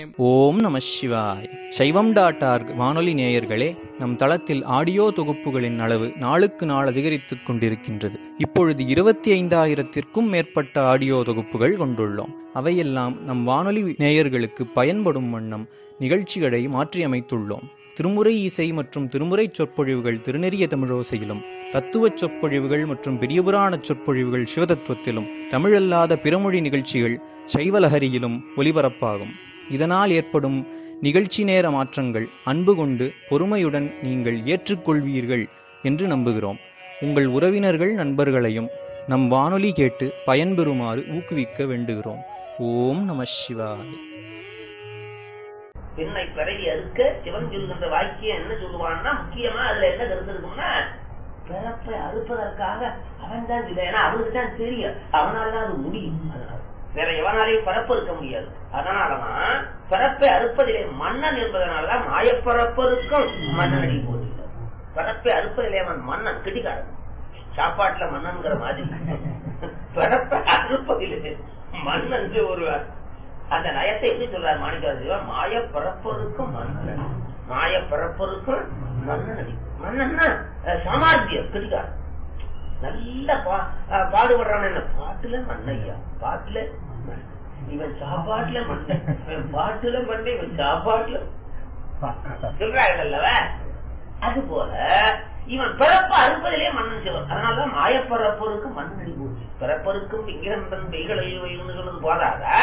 ஓம் நம சிவாய் சைவம் டாட் ஆர்க் வானொலி நேயர்களே நம் தளத்தில் ஆடியோ தொகுப்புகளின் அளவு நாளுக்கு நாள் அதிகரித்துக் கொண்டிருக்கின்றது இப்பொழுது இருபத்தி ஐந்தாயிரத்திற்கும் மேற்பட்ட ஆடியோ தொகுப்புகள் கொண்டுள்ளோம் அவையெல்லாம் நம் வானொலி நேயர்களுக்கு பயன்படும் வண்ணம் நிகழ்ச்சிகளை மாற்றியமைத்துள்ளோம் திருமுறை இசை மற்றும் திருமுறை சொற்பொழிவுகள் திருநெறிய தமிழோசையிலும் தத்துவச் சொற்பொழிவுகள் மற்றும் பெரியபுராண சொற்பொழிவுகள் சிவதத்துவத்திலும் தமிழல்லாத பிறமொழி நிகழ்ச்சிகள் சைவலஹரியிலும் ஒலிபரப்பாகும் இதனால் ஏற்படும் நிகழ்ச்சி நேர மாற்றங்கள் அன்பு கொண்டு பொறுமையுடன் நீங்கள் ஏற்றுக்கொள்வீர்கள் என்று நம்புகிறோம் உங்கள் உறவினர்கள் நண்பர்களையும் நம் வானொலி கேட்டு பயன்பெறுமாறு ஊக்குவிக்க வேண்டுகிறோம் ஓம் நம சிவாய் பெண்ணை பிறவி அறுக்க சிவன் சொல்கின்ற வாக்கியம் என்ன சொல்லுவான்னா முக்கியமா அதுல என்ன கருத்து இருக்கும்னா பிறப்பை அறுப்பதற்காக அவன் தான் சொல்ல ஏன்னா அவனுக்கு தான் தெரியும் அவனால தான் அது முடியும் அதனால வேற எவனாலையும் பரப்பு இருக்க முடியாது அதனாலதான் பிறப்பை அறுப்பதிலே மன்னன் என்பதனாலதான் மாயப்பரப்பருக்கும் மன்னனடி போகிறார் பிறப்பை அறுப்பதிலே அவன் மன்னன் கிட்டிக்காரன் சாப்பாட்டுல மன்னன்கிற மாதிரி பிறப்பை அறுப்பதிலே மன்னன் ஒருவர் அந்த நயத்தை எப்படி சொல்றார் மாணிக்காசிவா மாய பரப்பருக்கும் மன்னன் மாய பரப்பருக்கும் மன்னன் அடி மன்னன்னா சாமார்த்தியம் கிட்டிக்காரன் நல்ல பா- அஹ் பாடுபடுறான் என்ன பாட்டுல மண்ணையா பாட்டுல மண். இவன் சாப்பாட்டுல மண்ணை இவன் பாட்டுல மண்ணை இவன் சாப்பாட்டுல சொல்றாங்கல்லவ அது போல இவன் பிறப்பு அறுப்பதிலே மன்னன் சிவன் அதனாலதான் மாயப்பரப்பருக்கு மண்ணடி போச்சு பிறப்பருக்கும் விக்கிரந்தன் பெய்களில் வயலுன்னு போதாதா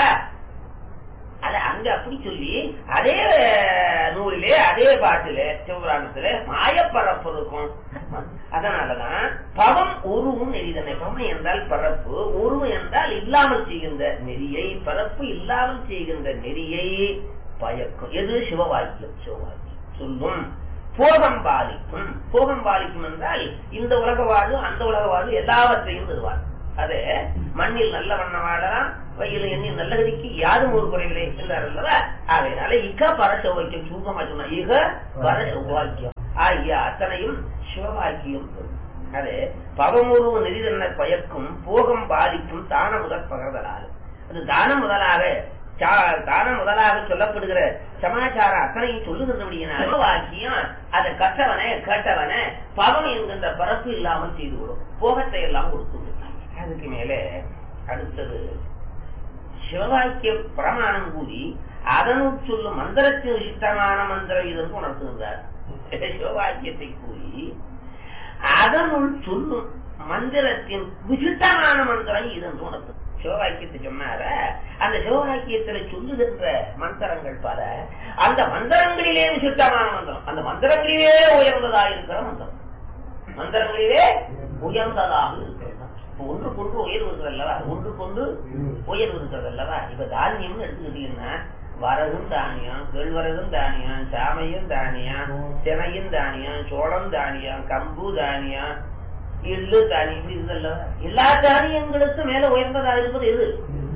அத அங்க அப்படி சொல்லி அதே நூலிலே அதே பாட்டிலே சிவபுராணத்திலே மாயப்பரப்பருக்கும் அதனாலதான் பவம் உருவும் நெறிதனை பவம் என்றால் பரப்பு உருவு என்றால் இல்லாமல் செய்கின்ற நெறியை பரப்பு இல்லாமல் செய்கின்ற நெறியை பயக்கும் எது சிவவாக்கியம் சிவவாக்கியம் சொல்லும் போகம் பாலிக்கும் போகம் பாலிக்கும் என்றால் இந்த உலக வாழ்வு அந்த உலக வாழ்வு எல்லாவற்றையும் தருவார் அது மண்ணில் நல்ல வண்ண வாழலாம் வயலில் எண்ணில் நல்ல கதிக்கு யாரும் ஒரு குறைவில்லை என்றார் அல்லவா அதனால இக பர சௌவாக்கியம் சுருக்கமா சொன்னா இக பர சௌவாக்கியம் ஆகிய அத்தனையும் சிவவாக்கியம் அது பவமுருவு நெறிதன்ன பயக்கும் போகம் பாதிக்கும் தான முதற் பகர்தலால் அது தான முதலாக சா- தான முதலாக சொல்லப்படுகிற சமாச்சாரம் அத்தனையும் சொல்லுகின்றபடியினால வாக்கியம் அதை கற்றவனே கேட்டவனே பவம் என்கின்ற பரப்பு இல்லாமல் செய்து விடும் போகத்தை எல்லாம் கொடுத்து விடும் அதுக்கு மேலே அடுத்தது சிவவாக்கியம் பிரமாணம் கூறி அதனுள் சொல்லும் மந்திரத்தின் விசிஷ்டமான மந்திரம் இதற்கு உணர்த்துகின்றார் சிவவாக்கியத்தை கூறி அதனுள் சொல்லும் மந்திரத்தின் விசிஷ்டமான மந்திரம் இதென்று உணர்த்து சிவவாக்கியத்தை சொன்னார அந்த சிவவாக்கியத்துல சொல்லுகின்ற மந்திரங்கள் பல அந்த மந்திரங்களிலே விசிஷ்டமான மந்திரம் அந்த மந்திரங்களிலே உயர்ந்ததாக இருக்கிற மந்திரம் மந்திரங்களிலே உயர்ந்ததாக இருக்கிறது இப்ப ஒன்று கொண்டு உயர்வு இருக்கிறது அல்லவா ஒன்று கொண்டு உயர்வு இருக்கிறது அல்லவா இப்ப தானியம்னு எடுத்துக்கிட்டீங்கன்னா வரகும் தானியம் கேழ்வரகும் தானியம் சாமையும் தானியம் தினையும் தானியம் சோளம் தானியம் கம்பு தானியம் எள்ளு தானியம் இப்படி இருக்குது அல்லவா எல்லா தானியங்களுக்கும் மேல உயர்ந்ததா இருப்பது எது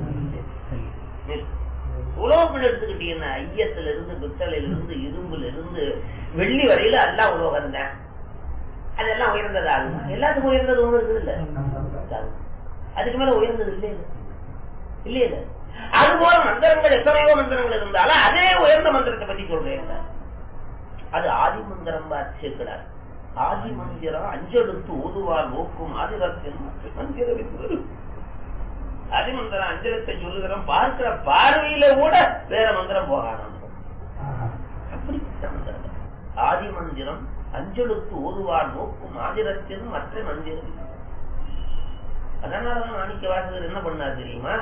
நெல். உலோகங்கள் எடுத்துக்கிட்டீங்கன்னா ஐயத்துல இருந்து பித்தளையில இருந்து இரும்புல இருந்து வெள்ளி வரையில எல்லாம் உலோகம் தான் அதெல்லாம் உயர்ந்ததா எல்லாத்துக்கும் உயர்ந்தது ஒண்ணு இருக்குது இல்ல அதுக்கு மேல உயர்ந்தது இல்லையே இல்லையே இல்ல அதுபோல மந்திரங்கள் எத்தனையோ மந்திரங்கள் இருந்தாலும் அதே உயர்ந்த மந்திரத்தை பத்தி சொல்றேன் அது ஆதி மந்திரம் சேர்க்கிறார் ஆதி மந்திரம் அஞ்செடுத்து ஓதுவார் நோக்கும் ஆதிரத்தின் மந்திரம் என்பது அதிமந்திரம் அஞ்சலத்தை சொல்லுகிறோம் பார்க்கிற பார்வையில கூட வேற மந்திரம் போகாது அப்படிப்பட்ட மந்திரம் ஆதி மந்திரம் அஞ்சலுக்கு ஓதுவார் நோக்கும் ஆதிரத்தின் மற்ற மந்திரம் இல்லை. அதனாலதான் மாணிக்க வாசகர் என்ன பண்ணார் தெரியுமா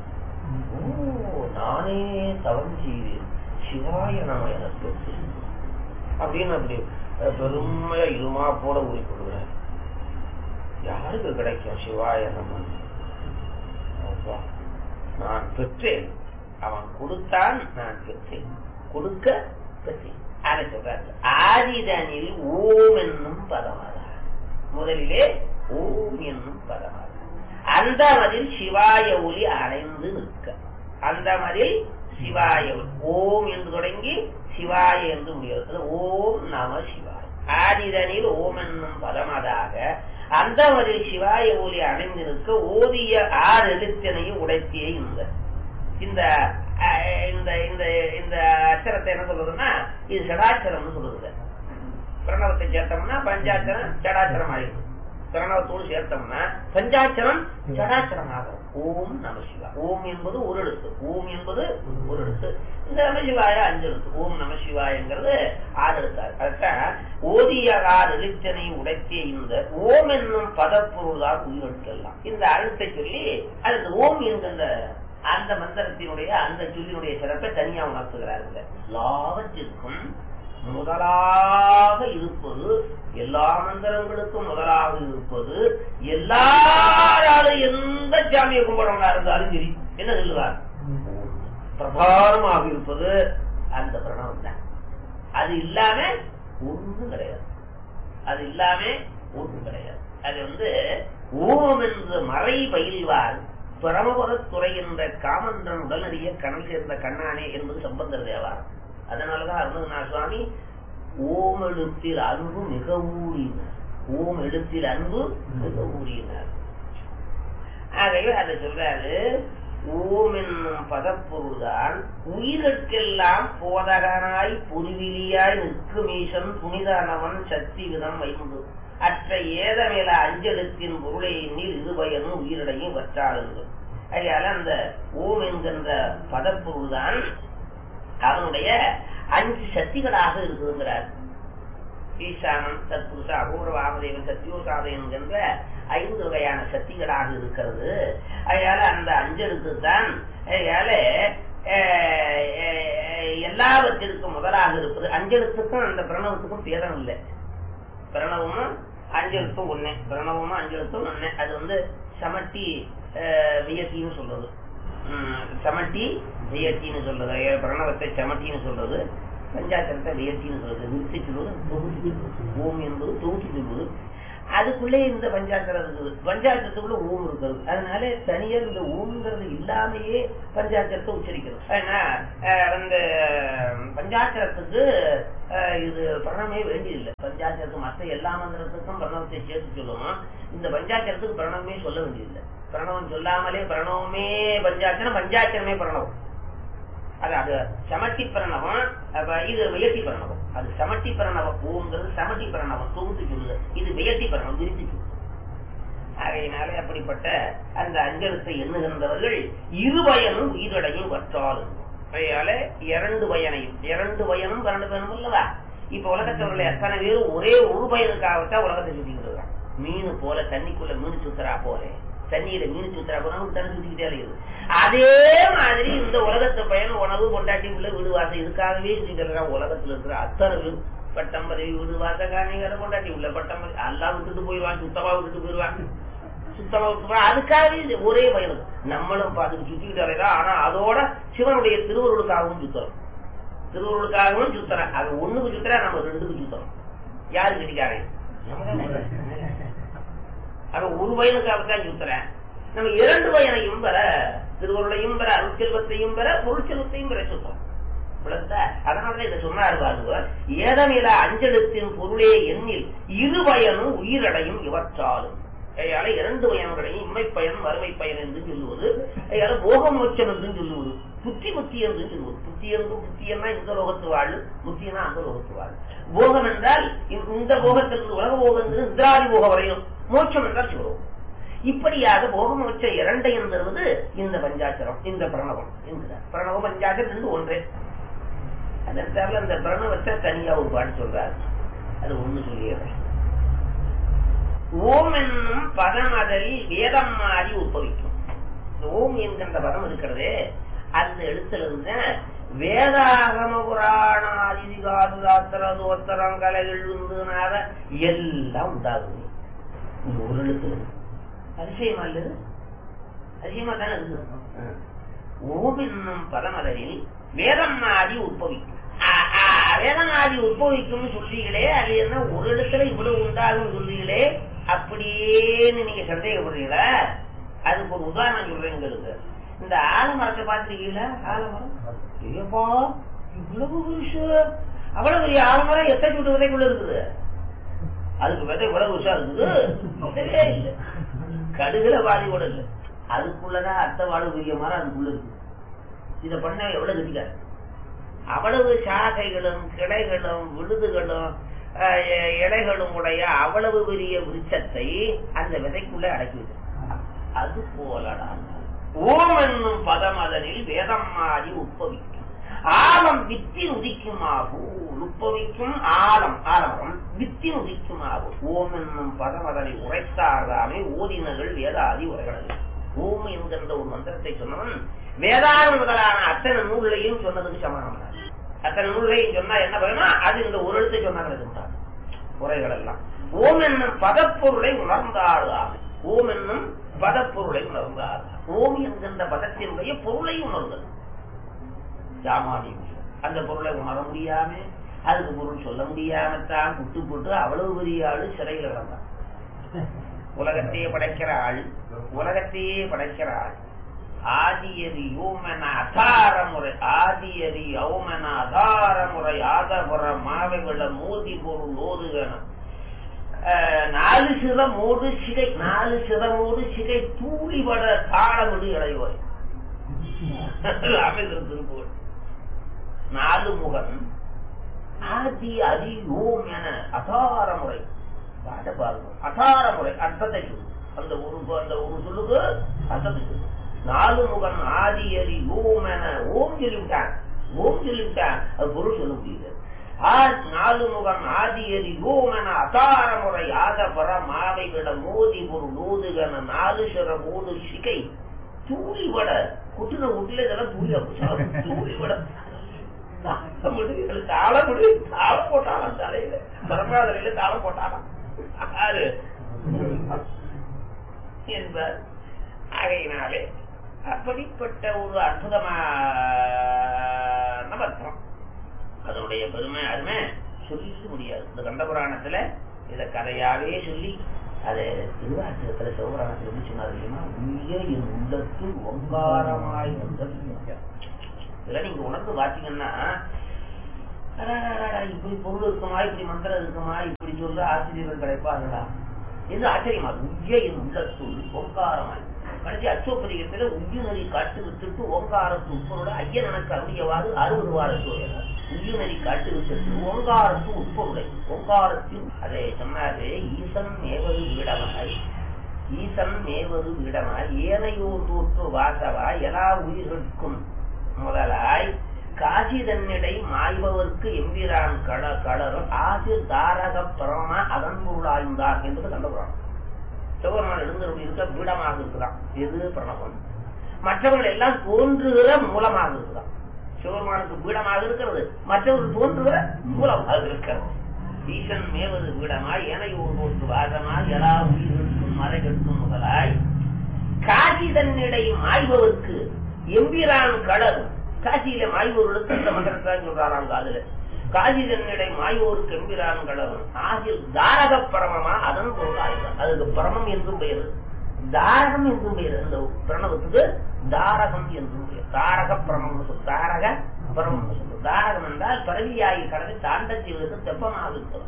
ஓ நானே தவம் செய்தேன் சிவாய நம எனக்கு அப்படின்னு அப்படி அஹ், பெருமையா இருமா போல ஊறி கொடுக்குறார் யாருக்கு கிடைக்கும் சிவாய நம அப்பா, நான் பெற்றேன் அவன் கொடுத்தான் நான் பெற்றேன் கொடுக்க பெற்றேன் அதை சொல்றாரு ஆதிதனில் ஓம் என்னும் பதமாதா முதலிலே ஓம் என்னும் பதமாதா அந்த மதில் சிவாய ஒளி அடைந்து நிற்க அந்த மதில் சிவாய ஒளி ஓம் என்று தொடங்கி சிவாய என்று முடிகிறது ஓம் நம சிவாய ஆதிதனில் ஓம் என்னும் பதமதாக அந்த மதில் சிவாய ஒளி அடைந்து நிற்க ஓதிய ஆறு எழுத்தினையும் உடைத்தியே இந்த இந்த அஹ், இந்த இந்த இந்த அச்சரத்தை என்ன சொல்றதுன்னா இது சடாச்சரம்னு சொல்றது பிரணவத்தை சேர்த்தோம்னா பஞ்சாட்சரம் ஜடாச்சரம் ஆயிடும் பிரணவத்தோடு சேர்த்தோம்னா பஞ்சாட்சரம் ஜடாச்சரம் ஆகும் ஓம் நம சிவா ஓம் என்பது ஒரு எழுத்து ஓம் என்பது ஒரு எழுத்து இந்த நம சிவாய அஞ்சு எழுத்து ஓம் நம சிவாயங்கிறது ஆறு எழுத்தாரு அதுதான் ஓதியகார் எழுத்தனை உடைத்திய இந்த ஓம் என்னும் பதப்பொருள்தான் உயிரெழுத்தெல்லாம் இந்த அழுத்தை சொல்லி அது இந்த ஓம் என்கின்ற அந்த மந்திரத்தினுடைய அந்த சொல்லினுடைய சிறப்பை தனியா உணர்த்துகிறார்கள் எல்லாவற்றிற்கும் முதலாக இருப்பது எல்லா மந்திரங்களுக்கும் முதலாக இருப்பது எல்லாராலும் எந்த சாமியை கும்பிடவனா இருந்தாலும் சரி என்ன சொல்லுவார் பிரதானமாக இருப்பது அந்த பிரணவம் தான் அது இல்லாம ஒன்றும் கிடையாது அது இல்லாம ஒன்றும் கிடையாது அது வந்து ஓம் என்று மறை பயில்வார் பரமபுரத்துறை என்ற காமன்றன் உடனடிய கணல் சேர்ந்த கண்ணானே என்பது சம்பந்தர் தேவாரம் அதனாலதான் அருணகிரிநாத சுவாமி ஓம் எழுத்தில் அன்பு மிக ஊறினார் ஓம் எழுத்தில் அன்பு மிக ஊறினார் ஆகவே அதை சொல்றாரு ஓம் என்னும் பதப்பொருள்தான் உயிர்கெல்லாம் போதகனாய் பொறிவிலியாய் நிற்கும் ஈசன் புனிதானவன் சக்தி விதம் வைந்து அற்ற ஏதமேல அஞ்சலத்தின் பொருளை எண்ணில் இருபயனும் உயிரிடையும் வற்றாளுங்கள் அதனால அந்த ஓம் என்கின்ற பதப்பொருள்தான் அவனுடைய அஞ்சு சக்திகளாக இருக்குங்கிறார் ஈசானம் தத்புருஷ அகோர வாமதேவன் சத்யோசாத என்கின்ற ஐந்து வகையான சக்திகளாக இருக்கிறது அதனால அந்த அஞ்சலுக்கு தான் அதனால அஹ், அஹ், எல்லாவற்றிற்கும் முதலாக இருப்பது அஞ்சலுத்துக்கும் அந்த பிரணவத்துக்கும் பேதம் இல்லை பிரணவமும் அஞ்சலுத்தும் ஒண்ணே பிரணவமும் அஞ்சலுத்தும் ஒண்ணே அது வந்து சமட்டி அஹ், வியத்தின்னு சொல்றது உம், சமட்டி வியத்தின்னு சொல்றது அஹ், பிரணவத்தை சமட்டின்னு சொல்றது பஞ்சாச்சரத்தை வியத்தின்னு சொல்றது நிறுத்தி சொல்வது தொகுத்து சொல்வது. ஓம் என்பது தொகுத்து சொல்வது அதுக்குள்ளே இந்த பஞ்சாட்சரம் இருக்குது பஞ்சாட்சரத்துக்குள்ள ஓம் இருக்கிறது அதனால தனியா இந்த ஓம்ங்கிறது இல்லாமையே பஞ்சாட்சரத்தை உச்சரிக்கிறது ஏன்னா அஹ், வந்து பஞ்சாட்சரத்துக்கு அஹ், இது பிரணமே வேண்டியதில்லை பஞ்சாட்சரத்துக்கு மற்ற எல்லா மந்திரத்துக்கும் பிரணவத்தை சேர்த்து சொல்லுவோம் இந்த பஞ்சாட்சரத்துக்கு பிரணவமே சொல்ல வேண்டியதில்லை பிரணவம் சொல்லாமலே பிரணவமே பஞ்சாட்சரம் பஞ்சாட்சரமே பிரணவம் அது அது சமட்டி பிரணவம் அப்ப இது வியட்டி பிரணவம் அது சமட்டி பிரணவம் ஓங்கிறது சமட்டி பிரணவம் தொகுத்து சொல்லுது இது வியட்டி பிரணவம் விரித்து சொல்லுது ஆகையினாலே அப்படிப்பட்ட அந்த அஞ்சலத்தை எண்ணுகின்றவர்கள் இருவயனும் உயிரடையும் வற்றாலும் அதனால இரண்டு பயனையும் இரண்டு பயனும் பன்னெண்டு பயனும் அல்லவா இப்ப உலகத்தவர்கள் எத்தனை பேரும் ஒரே ஒரு பயனுக்காகத்தான் உலகத்தை சுத்திக்கிட்டு இருக்காங்க மீன் போல தண்ணிக்குள்ள மீன் சுத்துறா போல தண்ணியில மீன் சுத்துறா போல நமக்கு தண்ணி சுத்திக்கிட்டே இருக்குது அதே மாதிரி இந்த உலகத்து பயன் உணவு கொண்டாட்டி உள்ள வீடு வாசம் இதுக்காகவே சுத்திட்டு இருக்கான் உலகத்துல இருக்கிற அத்தனை பேர் பட்டம் பதவி வீடு வாச காணிகளை கொண்டாட்டி உள்ள பட்டம் பதவி எல்லாம் விட்டுட்டு போயிடுவான் சுத்தமா விட்டுட்டு போயிடுவான் சுத்தமா விட்டுட்டு அதுக்காகவே இது ஒரே பயணம் நம்மளும் அதுக்கு சுத்திக்கிட்டு வரைதான் ஆனா அதோட சிவனுடைய திருவருளுக்காகவும் சுத்தம் திருவருளுக்காகவும் சுத்தறேன் அது ஒண்ணுக்கு சுத்துறா நம்ம ரெண்டுக்கு சுத்தம் யாரு கட்டிக்காரன் அவன் ஒரு வயனுக்காகத்தான் சுத்துறேன் நம்ம இரண்டு வயனையும் பெற திருவருளையும் பெற அருட்செல்வத்தையும் பெற பொருட்செல்வத்தையும் பெற சுத்தம் விளங்குதா? அதனாலதான் இதை சொன்னார் பாருங்க ஏதமில அஞ்சலத்தின் பொருளே எண்ணில் இருவயனும் உயிரடையும் இவற்றாலும் அதனால இரண்டு பயன்களையும் இம்மை பயன் வறுமை பயன் என்று சொல்லுவது அதனால போகமோட்சம் என்று சொல்லுவது புத்தி புத்தி என்று சொல்லுவது புத்தி என்று புத்தியன்னா இந்த லோகத்து வாழ் புத்தியனா அந்த லோகத்து வாழ் போகம் என்றால் இந்த- இந்த போகத்திற்கு உலக போகம் என்று இந்திராதி போகம் வரையும் மோட்சம் என்றால் சிவலோகம் இப்படியாக போகமோட்ச இரண்டையும் தருவது இந்த பஞ்சாட்சரம் இந்த பிரணவம் என்கிறார் பிரணவம் பஞ்சாட்சரம் ரெண்டு ஒன்றே அதற்காக அந்த பிரணவத்தை தனியா ஒரு பாட்டு சொல்றாரு அது ஒண்ணு சொல்லிடுறேன் ஓம் என்னும் பதம் அதில் வேதம் மாறி உற்பவிக்கும் இந்த ஓம் என்கின்ற பதம் இருக்கிறதே அந்த எழுத்துல இருந்து வேதாகம புராணாதி காதுராத்திர தோத்திரம் கலைகள் உண்டுனாத எல்லாம் உண்டாகுது இந்த ஒரு எழுத்துல இருந்து. அதிசயமா இல்லது அதிசயமா தானே இருக்குது ஓம் என்னும் பதமதனில் வேதம் ஆதி உற்பவிக்கும் ஆ- ஆ, வேதம் ஆதி உற்பவிக்கும் சொல்றீங்களே அது என்ன ஒரு இடத்துல இவ்வளவு உண்டாகும் சொல்றீங்களே அப்படியேன்னு நீங்க சந்தேகப்படுறீங்களா அதுக்கு ஒரு உதாரணம் சொல்றேன் கேளுங்க இந்த ஆலமரத்தை பார்த்திருக்கீங்களா ஆலமரம் ஐயப்பா இவ்வளவு பெருசு அவ்வளவு பெரிய ஆலமரம் எத்தனை சுட்டு விதைக்குள்ள இருக்குது அதுக்கு விதை இவ்வளவு பெருசா இருக்குது தெரியவே இல்லை கடுகுல வாடி கூட இல்லை அதுக்குள்ளதான் அத்தை வாடு பெரிய மரம் அதுக்குள்ள இருக்கு இதை பண்ண எவ்வளவு கட்டிக்காரு அவ்வளவு சாகைகளும் கிளைகளும் விழுதுகளும் அஹ், இ- இலைகளும் உடைய அவ்வளவு பெரிய விருட்சத்தை அந்த விதைக்குள்ள அடக்கி வச்சிருக்காங்க அது போலடா ஓம் என்னும் பதம் அதனில் வேதம் மாறி உட்பவிக்கும் ஆலம் வித்தின் உதிக்குமாகும் உட்பவிக்கும் ஆலம் ஆலமரம் வித்தின் உதிக்குமாகும் ஓம் என்னும் பதம் அதனை உரைத்தார்தாமே ஓதினர்கள் வேதாதி உரைகளது ஓம் என்கின்ற ஒரு மந்திரத்தை சொன்னவன் வேதாந்த முதலான அத்தனை நூல்களையும் சொன்னதுக்கு சமானமான அத்தனை நூல்களையும் சொன்னா என்ன பண்ணணும் அது இந்த ஒரு எழுத்தை சொன்னா கிடைக்கின்றார் உரைகள் எல்லாம் ஓம் என்னும் பதப்பொருளை உணர்ந்தார்தான் ஓம் என்னும் பதப்பொருளை உணர்ந்தார் ஓம் என்கின்ற பதத்தினுடைய பொருளை உணர்ந்தது ஜாமானி அந்த பொருளை உணர முடியாம அதுக்கு பொருள் சொல்ல முடியாம தான் குட்டு போட்டு அவ்வளவு பெரிய ஆளு சிறையில் கிடந்தான் உலகத்தையே படைக்கிற ஆள் உலகத்தையே படைக்கிற ஆள் ஆதியதி யோமன அதார முறை ஆதியதி யௌமன அதார முறை ஆதபுர மாவைகள மோதி பொருள் ஓதுகன அஹ், நாலு சிரமோடு சிகை நாலு சிரமோடு சிகை தூளிபட தாளமிடு இளையோய் அமைதர் திருப்புகள் நாலு முகன் ஆதி அதி ஓம் என அதார முறை பாட்ட பாருங்க அதார முறை அர்த்தத்தை சொல்லு அந்த ஒரு அந்த ஒரு சொல்லுக்கு அர்த்தத்தை சொல்லு நாலு முகன் ஆதி அரி ஓம் என ஓம் சொல்லிவிட்டான் ஓம் சொல்லிவிட்டான் அது பொருள் சொல்ல முடியல ஆ- நாலு முகன் ஆதி அரி ஓம் என அதார முறை ஆத பர மாவை விட மோதி ஒரு நோதுகன நாலு சிற மூடு சிகை தூளி வட குட்டுன வீட்டுல இதெல்லாம் தூளி அப்படி தூளி வட தாளம் முடி தாளம் போட்டாலாம் தலையில பரமாதிரியில தாளம் போட்டாலாம் யாரு என்பார் ஆகையினாலே அப்படிப்பட்ட ஒரு அற்புதமான மந்திரம் அதனுடைய பெருமை அருமை சொல்லிக்க முடியாது இந்த கண்ட புராணத்துல இத கதையாவே சொல்லி அது திருவாச்சகத்துல சிவபுராணத்துல எப்படி சொன்னார் தெரியுமா உய்ய என் உள்ளத்து ஒங்காரமாய் வந்தது இதெல்லாம் நீங்க உணர்ந்து பாத்தீங்கன்னா அடாடாடாடா, இப்படி பொருள் இருக்குமா இப்படி மந்திரம் இருக்குமா இப்படி சொல்ற ஆசிரியர்கள் கிடைப்பார்களா இது ஆச்சரியமா உய்ய என் உள்ளத்துள் ஓங்காரமாய் கடைசி அச்சோப்பதிகத்துல உய்யுநரி காட்டு விட்டுட்டு ஓங்காரத்து உட்பொருள ஐயன் எனக்கு அருளியவாறு அறுபது வாரத்து உய்யுநரி காட்டு விட்டுட்டு ஓங்காரத்து உட்பொருளை ஓங்காரத்தில் அதை சொன்னாரு ஈசன் மேவது வீடமாய் ஈசன் மேவது வீடமாய் ஏனையோர் தோற்று வாசவா எல்லா உயிர்களுக்கும் முதலாய் காசி தன்னிடை மாய்பவர்க்கு எம்பிரான் கள களரும் ஆசிர் தாரக பரம அதன் பொருளாய்ந்தார் என்பது கண்டுபிடிறான் சிவபெருமான் எழுந்தருள் இருக்க பீடமாக இருக்கிறான் எது பிரணவம் மற்றவர்கள் எல்லாம் தோன்றுகிற மூலமாக இருக்கிறான் சிவபெருமானுக்கு பீடமாக இருக்கிறது மற்றவர்கள் தோன்றுகிற மூலமாக இருக்கிறது ஈசன் மேவது பீடமாய் ஏனையோர் தோற்று வாசமாய் எல்லா உயிர்களுக்கும் மறைகளுக்கும் முதலாய் காசி தன்னிடை மாய்பவர்க்கு எம்பிரான் கடல் காசியில மாய்வோர்களுக்கு இந்த மந்திரத்தான் சொல்றாராம் காதுல காசி தன்னிடை மாய்வோருக்கு எம்பிரான் கடல் ஆகிய தாரக பரமமா அதன் பொருளாயிருந்தான் அதுக்கு பரமம் என்றும் பெயர் தாரகம் என்றும் பெயர் அந்த பிரணவத்துக்கு தாரகம் என்றும் பெயர் தாரக பரமம் சொல் தாரக பரமம் சொல்லு தாரகம் என்றால் பரவியாகி கடலை தாண்ட செய்வதற்கு தெப்பமாக இருக்கிறது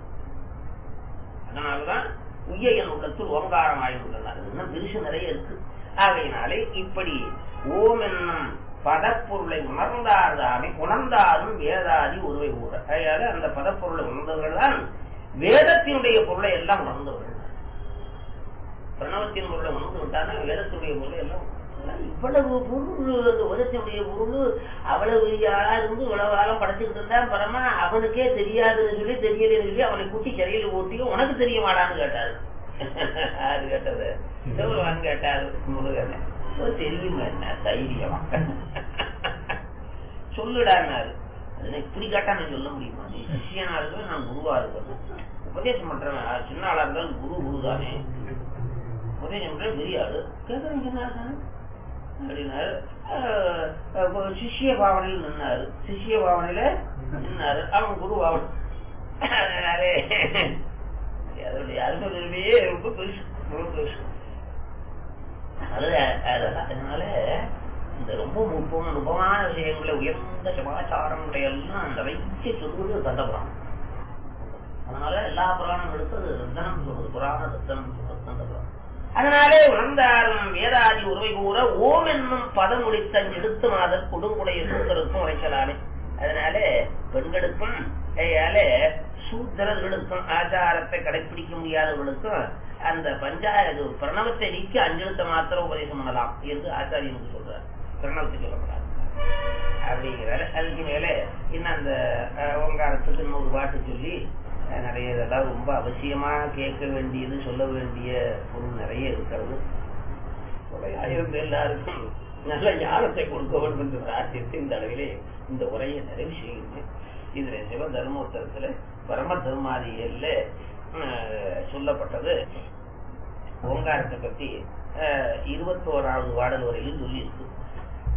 அதனாலதான் உய்யன் உள்ளத்தில் ஓங்காரமாய் உள்ளனர் இன்னும் விரிசு நிறைய இருக்கு ஆகையினாலே இப்படி ஓம் என்னும் பதப்பொருளை உணர்ந்தார்தாமே உணர்ந்தாலும் வேதாதி உருவை கூற அதனால அந்த பதப்பொருளை உணர்ந்தவர்கள் தான் வேதத்தினுடைய பொருளை எல்லாம் உணர்ந்தவர்கள் பிரணவத்தின் பொருளை உணர்ந்து விட்டானா வேதத்தினுடைய பொருளை எல்லாம் இவ்வளவு பொருள் அந்த உலகத்தினுடைய பொருள் அவ்வளவு ஆளா இருந்து இவ்வளவு காலம் படைச்சுக்கிட்டு இருந்தான் பரமா அவனுக்கே தெரியாதுன்னு சொல்லி தெரியலன்னு சொல்லி அவனை கூட்டி சிறையில் ஓட்டி உனக்கு தெரிய மாட்டான்னு கேட்டாரு அது கேட்டது சிவபெருமான் கேட்டாரு முருகனை "ஓ, தெரியுமா என்ன தைரியமா சொல்லுடான்னாரு அது இப்படி கேட்டா நான் சொல்ல முடியுமா நீ சிஷியனா இருக்கிற நான் குருவா இருக்கணும் உபதேசம் பண்றவன் ஆ, சின்ன ஆளா இருந்தாலும் குரு குரு தானே உபதேசம் பண்ற பெரிய ஆளு கேட்கறேன் சின்ன ஆளு தானே அப்படின்னாரு அஹ், அஹ், சிஷ்ய பாவனையில் நின்னாரு சிஷ்ய பாவனையில நின்னாரு அவன் குரு பாவனை அதனாலே அதனுடைய அருமையே ரொம்ப பெருசு ரொம்ப பெருசு அது அதெல்லாம் அதனால இந்த ரொம்ப நுட்பம் நுட்பமான விஷயங்களை உயர்ந்த சமாச்சாரங்களை எல்லாம் அந்த வைத்து சொல்வது கண்டபுராணம் அதனால எல்லா புராணங்களுக்கும் அது ரத்தனம் சொல்றது புராண ரத்தனம் சொல்றது கண்டபுராணம் அதனாலே உணர்ந்தாரும் வேதாதி உருவை கூற ஓம் என்னும் பதம் முடித்த எடுத்து மாதர் கொடுங்குடைய சூத்தருக்கும் உரைக்கலானே அதனால பெண்களுக்கும் கையால சூத்திரர்களுக்கும் ஆச்சாரத்தை கடைபிடிக்க முடியாதவர்களுக்கும் அந்த பஞ்சாயத்து பிரணவத்தை நீக்கி அஞ்செழுத்த மாத்திரம் உபதேசம் பண்ணலாம் என்று ஆச்சாரியனுக்கு சொல்றார் பிரணவத்தை சொல்லப்படாது அப்படிங்கிறாரு அதுக்கு மேல இன்னும் அந்த அஹ், ஓங்காரத்துக்கு இன்னொரு பாட்டு சொல்லி அஹ், நிறைய இதெல்லாம் ரொம்ப அவசியமா கேட்க வேண்டியது சொல்ல வேண்டிய பொருள் நிறைய இருக்கிறது கொலையாயிரம் எல்லாருக்கும் நல்ல ஞானத்தை கொடுக்க வேண்டும் என்ற ராஜ்யத்தை இந்த அளவிலே இந்த உரையை நிறைவு செய்கிறேன் இதுல சிவ தர்மோத்தரத்துல பரம தர்மாதியல்ல அஹ், சொல்லப்பட்டது ஓங்காரத்தை பத்தி அஹ், இருபத்தோராவது பாடல் வரையிலும் சொல்லி இருக்கு